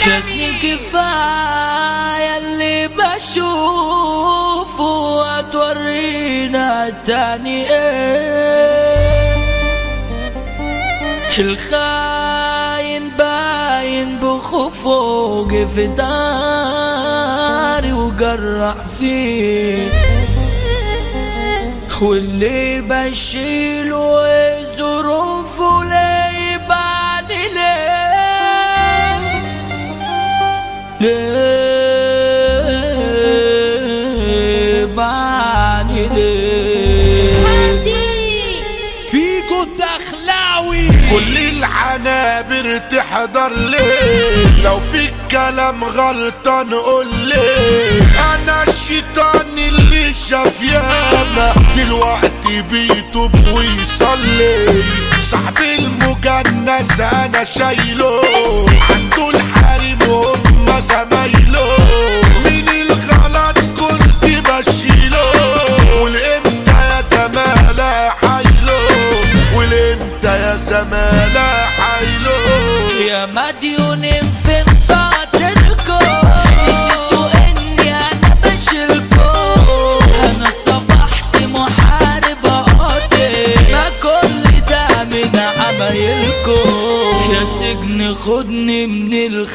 يا سنين كفاية اللي بشوفه وتورينا تاني ايه الخاين باين بخوفه وقف داري وقرع فيه واللي بشيله ظروفه ليه يبان ليه ليه يبان ليه فيجو الدخلاوي كل العنابر تحضر ليه لو في كلام غلطان قول ليه انا الشيطان اللي شاف ياما دلوقتي بيتوب ويصلي صاحب المجنس انا شايله عنده الحريم وهم زمايله من الغلط كنت بشيله والامتى يا زمالة حيله والامتى يا زمالة حيله يا مديونين في خاطركم نسيتوا اني انا بشيلكم انا صبحت محارب قاتل ما كل ده من عمايلكم يا سجن خدني من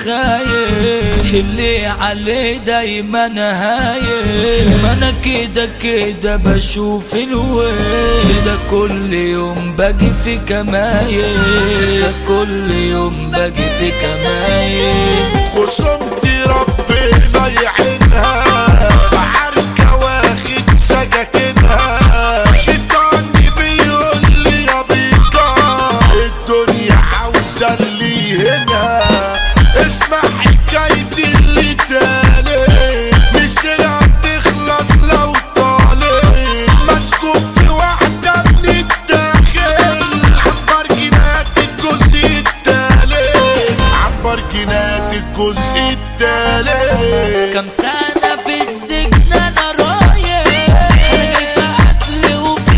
الخايف اللي عليه دايما هايل ما انا كده كده بشوف الويل ده كل يوم باجي في كمايل ده كل يوم باجي في كمايل خصومتي ربنا يعينها بعركة واخد سكاكينها شيطاني بيقول لي يا بيكا الدنيا عاوزة اللي هنا اسمع حكايتي اللي تالي مش هتخلص لو طالت مسكوب في واحدة من الداخل عبر جنات الجزء التالت عبر جنات الجزء التالت كم سنة في السجن انا رايح انا جاي في قتل وفي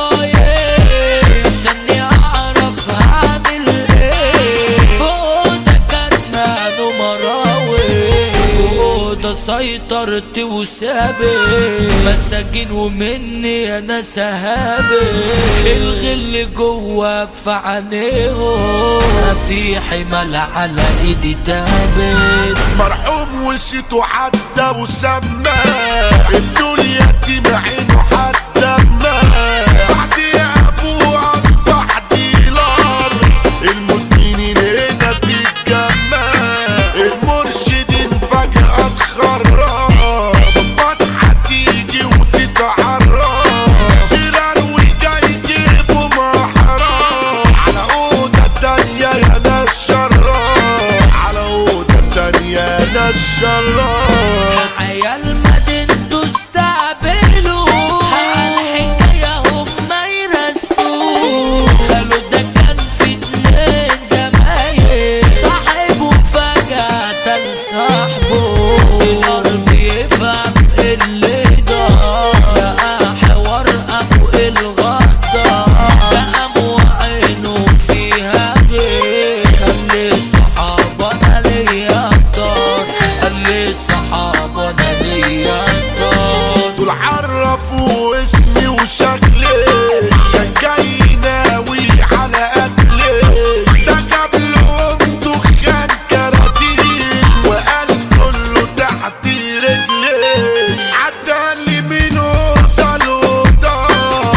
قضايا مستني اعرف هعمل ايه فوق ده كان ماله مراوي فوق ده سيطرت وسابق مساكين ومني انا سهابق الغل جوا في عينيهم في حمل على ايدي تابت مرحوم وشيته عدى وسمى الدنيا عينه حتى ما بعد يا ابوه اصبح ديلار المدمنين هنا بتتجمع المرشدين فجأة اتخرج ظباط هتيجي وتتعرف تلاوي جاي يجيبوا محرم على اوضة تانية يا ناس شراب على اوضة تانية يا ناس شراب عيال مدينته استقبلوا عالحكاية هما يرسوا قالوا ده كان في اتنين زمايل صاحبه فجأة تاني صاحبه الأرض يفهم اللي ضاع لقى حوار أبو الغدار ده قام وعينه فيها غير قال لي صحابة أنا ليا طار قال لي صحابة أنا ليا طار دول عرفوا اسمي وشكلي كان جاي ناوي على قتلي ده جاب لهم دخان كراتين وقال كله تحت رجلي عدالي من اوضه لاوضه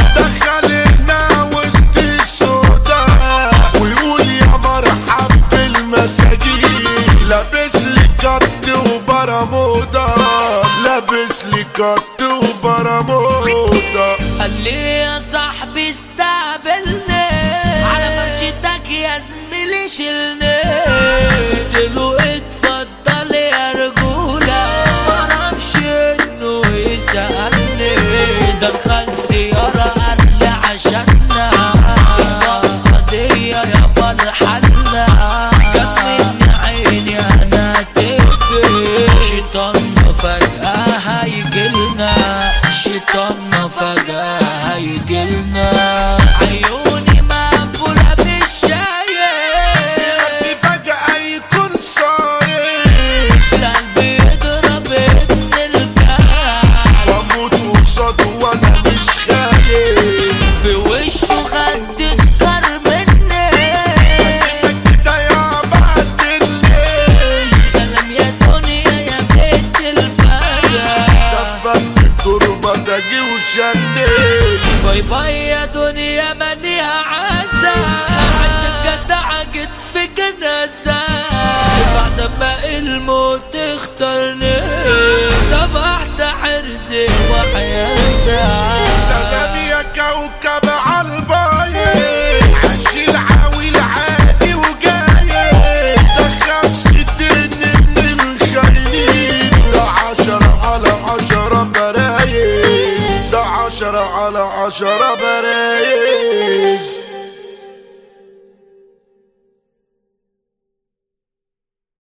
دخلنا وسط السودا ويقول يا مرحب بالمساجين لابس لي كت وبرمودا لابس لي كت وبرمودا قال لي يا صاحبي استقبلني على فرشتك يا زميلي شيلني قلت له اتفضل يا رجولة معرفش انه يسألني دخل سيارة قال لي عشاننا قضية يا مرحلنا جت مني عيني انا تقفل شيطان فجأة هيجيلنا شيطان فجأة هيجيلنا عيوني مقفولة بالشايب فجأة يكون صاير باجي وشنيت باي باي يا دنيا مليها عزة عشان جدع جيت في جنازة بعد ما الموت اختارني صبحت حرزي وحياسة سلام يا كوكب عالبايد عشيل عاوي عادي وجاي دخل ستين من الخاينين ده عشرة على عشرة برايد ده عشرة على عشرة برايد